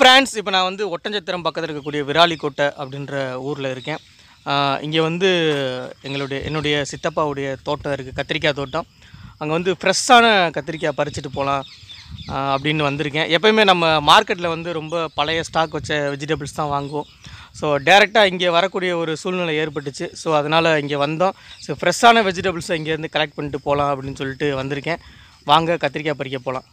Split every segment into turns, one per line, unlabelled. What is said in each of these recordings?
France இப்போ நான் வந்து ஒட்டஞ்சத்திரம் பக்கத்தில் இருக்கக்கூடிய விராலிக்கோட்டை அப்படின்ற ஊரில் இருக்கேன் இங்கே வந்து எங்களுடைய என்னுடைய சித்தப்பாவுடைய தோட்டம் இருக்குது கத்திரிக்காய் தோட்டம் அங்கே வந்து ஃப்ரெஷ்ஷான கத்திரிக்காய் பறிச்சுட்டு போகலாம் அப்படின்னு வந்திருக்கேன் எப்போயுமே நம்ம மார்க்கெட்டில் வந்து ரொம்ப பழைய ஸ்டாக் வச்ச வெஜிடபிள்ஸ் தான் வாங்குவோம் ஸோ டேரெக்டாக இங்கே வரக்கூடிய ஒரு சூழ்நிலை ஏற்பட்டுச்சு ஸோ அதனால் இங்கே வந்தோம் ஸோ ஃப்ரெஷ்ஷான வெஜிடபிள்ஸை இங்கேருந்து கலெக்ட் பண்ணிட்டு போகலாம் அப்படின்னு சொல்லிட்டு வந்திருக்கேன் வாங்க கத்திரிக்காய் பறிக்க போகலாம்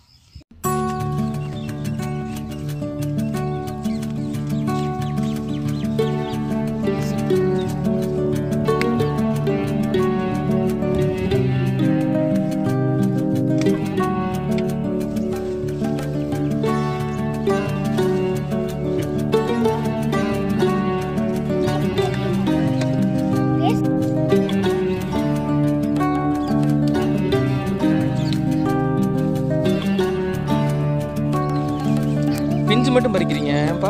பிஞ்சு மட்டும் பறிக்கிறீங்க ஏன்பா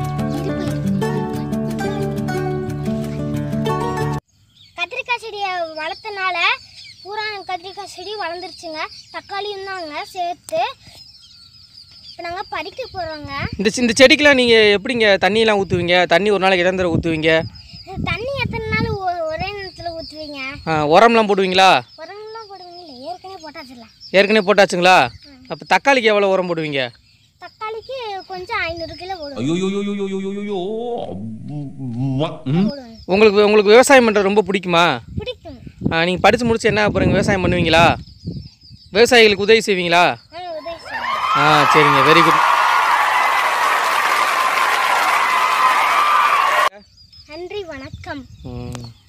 கத்திரிக்காய் செடியை வளர்த்தனால பூரா கத்திரிக்காய் செடி வளர்ந்துருச்சுங்க தக்காளியும் தாங்க சேர்த்து இப்போ நாங்கள் பறிக்க போகிறோங்க
இந்த சி- இந்த செடிக்கெலாம் நீங்கள் எப்படிங்க தண்ணியெலாம் ஊற்றுவீங்க தண்ணி ஒரு நாளைக்கு எத்தனை தடவை ஊற்றுவீங்க
தண்ணி எத்தனை நாள் ஒ- ஒரே நேரத்தில் ஊற்றுவீங்க
உரம்லாம் போடுவீங்களா
உரம்லாம் போடுவீங்க இல்லை ஏற்கனவே போட்டாச்சுல
ஏற்கனவே போட்டாச்சுங்களா அப்போ தக்காளிக்கு எவ்வளோ உரம் போடுவீங்க
தக்காளிக்கு கொஞ்சம் ஐநூறு கிலோ போடுவோம்
ஐயோயோயோயோயோயோயோ
போடுவோம்
உங்களுக்கு உங்களுக்கு விவசாயம் பண்ணுறது ரொம்ப பிடிக்குமா
பிடிக்கும்
நீங்கள் படித்து முடிச்சு என்ன போகிறீங்க விவசாயம் பண்ணுவீங்களா விவசாயிகளுக்கு உதவி செய்வீங்களா
நாங்கள் உதவி செய்வோம்
ஆ சரிங்க வெரி குட்
நன்றி வணக்கம்
ம்